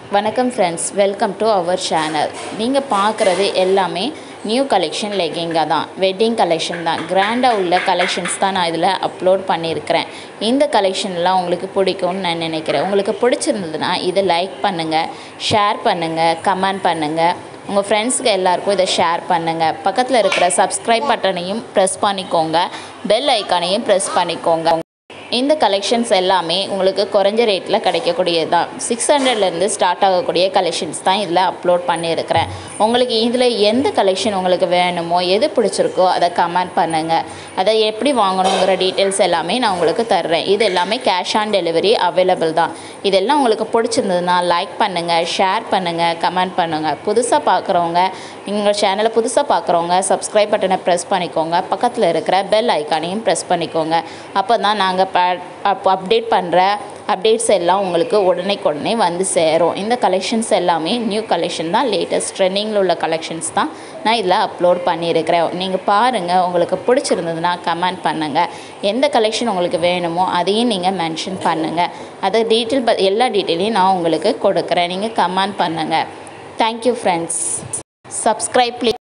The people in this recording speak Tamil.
வணக்கம் friends welcome to our channel நீங்கள் பார்க்குறது எல்லாமே நியூ கலெக்ஷன் லெகிங்கா தான் வெட்டிங் கலெக்ஷன் தான் கிராண்டாக உள்ள கலெக்ஷன்ஸ் தான் நான் இதில் அப்லோட் பண்ணியிருக்கிறேன் இந்த கலெக்ஷன்லாம் உங்களுக்கு பிடிக்கும்னு நான் நினைக்கிறேன் உங்களுக்கு பிடிச்சிருந்ததுன்னா இதை லைக் பண்ணுங்கள் ஷேர் பண்ணுங்கள் கமெண்ட் பண்ணுங்கள் உங்கள் ஃப்ரெண்ட்ஸுக்கு எல்லாருக்கும் இதை ஷேர் பண்ணுங்கள் பக்கத்தில் இருக்கிற சப்ஸ்கிரைப் பட்டனையும் ப்ரெஸ் பண்ணிக்கோங்க பெல் ஐக்கானையும் ப்ரெஸ் பண்ணிக்கோங்க இந்த கலெக்ஷன்ஸ் எல்லாமே உங்களுக்கு குறைஞ்ச ரேட்டில் கிடைக்கக்கூடியது தான் சிக்ஸ் ஹண்ட்ரட்லேருந்து ஸ்டார்ட் ஆகக்கூடிய கலெக்ஷன்ஸ் தான் இதில் அப்லோட் பண்ணியிருக்கிறேன் உங்களுக்கு இதில் எந்த கலெக்ஷன் உங்களுக்கு வேணுமோ எது பிடிச்சிருக்கோ அதை கமெண்ட் பண்ணுங்கள் அதை எப்படி வாங்கணுங்கிற டீட்டெயில்ஸ் எல்லாமே நான் உங்களுக்கு தர்றேன் இது எல்லாமே கேஷ் ஆன் டெலிவரி அவைலபிள் தான் இதெல்லாம் உங்களுக்கு பிடிச்சிருந்ததுன்னா லைக் பண்ணுங்கள் ஷேர் பண்ணுங்கள் கமெண்ட் பண்ணுங்கள் புதுசாக பார்க்குறவங்க எங்கள் சேனலை புதுசாக பார்க்குறவங்க சப்ஸ்கிரைப் பட்டனை ப்ரெஸ் பண்ணிக்கோங்க பக்கத்தில் இருக்கிற பெல் ஐக்கானையும் ப்ரெஸ் பண்ணிக்கோங்க அப்போ தான் நாங்கள் அப்டேட் பண்ணுற அப்டேட்ஸ் எல்லாம் உங்களுக்கு உடனே உடனே வந்து சேரும் இந்த கலெக்ஷன்ஸ் எல்லாமே நியூ கலெக்ஷன் தான் லேட்டஸ்ட் ட்ரெண்டிங்கில் உள்ள கலெக்ஷன்ஸ் தான் நான் இதில் அப்லோட் பண்ணியிருக்கிறேன் நீங்கள் பாருங்கள் உங்களுக்கு பிடிச்சிருந்ததுன்னா கமெண்ட் பண்ணுங்கள் எந்த கலெக்ஷன் உங்களுக்கு வேணுமோ அதையும் நீங்கள் மென்ஷன் பண்ணுங்கள் அதை டீட்டெயில் ப எல்லா டீட்டெயிலையும் நான் உங்களுக்கு கொடுக்குறேன் நீங்கள் கமெண்ட் பண்ணுங்கள் தேங்க்யூ ஃப்ரெண்ட்ஸ் சப்ஸ்கிரைப் ப்ளீஸ்